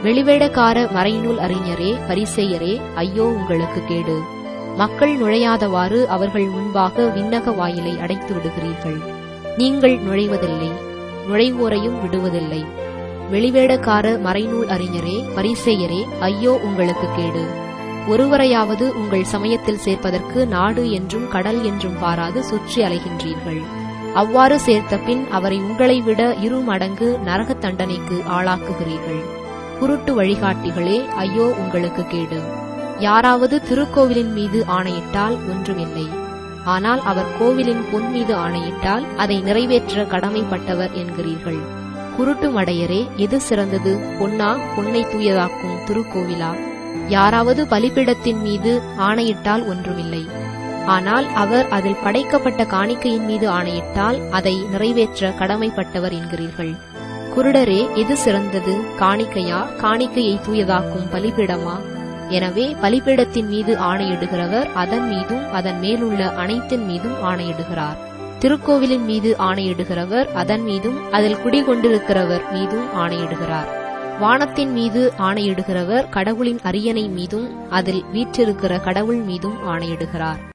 வெளிவேடக்கார மறைநூல் அறிஞரே பரிசேயரே ஐயோ உங்களுக்கு கேடு மக்கள் நுழையாதவாறு அவர்கள் முன்பாக விண்ணக வாயிலை அடைத்து விடுகிறீர்கள் நீங்கள் நுழைவதில்லை நுழைவோரையும் விடுவதில்லை வெளிவேடக்கார மறைநூல் அறிஞரே பரிசேயரே ஐயோ உங்களுக்கு கேடு ஒருவரையாவது உங்கள் சமயத்தில் சேர்ப்பதற்கு நாடு என்றும் கடல் என்றும் பாராது சுற்றி அலைகின்றீர்கள் அவ்வாறு சேர்த்த பின் அவரை உங்களை விட இரு மடங்கு நரகத் தண்டனைக்கு ஆளாக்குகிறீர்கள் குருட்டு வழிகாட்டிகளே ஐயோ உங்களுக்கு கேடு யாராவது திருக்கோவிலின் மீது ஆணையிட்டால் ஒன்றுமில்லை ஆனால் அவர் கோவிலின் பொன் மீது ஆணையிட்டால் அதை நிறைவேற்ற கடமைப்பட்டவர் என்கிறீர்கள் குருட்டு மடையரே எது சிறந்தது பொன்னா பொன்னை தூயதாக்கும் திருக்கோவிலா யாராவது பலிப்பிடத்தின் மீது ஆணையிட்டால் ஒன்றுமில்லை ஆனால் அவர் அதில் படைக்கப்பட்ட காணிக்கையின் மீது ஆணையிட்டால் அதை நிறைவேற்ற கடமைப்பட்டவர் என்கிறீர்கள் குருடரே எது சிறந்தது காணிக்கையா காணிக்கையை தூயதாக்கும் பலிபிடமா எனவே பலிபீடத்தின் மீது ஆணையிடுகிறவர் அதன் மீதும் அதன் மேலுள்ள அனைத்தின் மீதும் ஆணையிடுகிறார் திருக்கோவிலின் மீது ஆணையிடுகிறவர் அதன் மீதும் அதில் குடிகொண்டிருக்கிறவர் மீதும் ஆணையிடுகிறார் வானத்தின் மீது ஆணையிடுகிறவர் கடவுளின் அரியணை மீதும் அதில் வீற்றிருக்கிற கடவுள் மீதும் ஆணையிடுகிறார்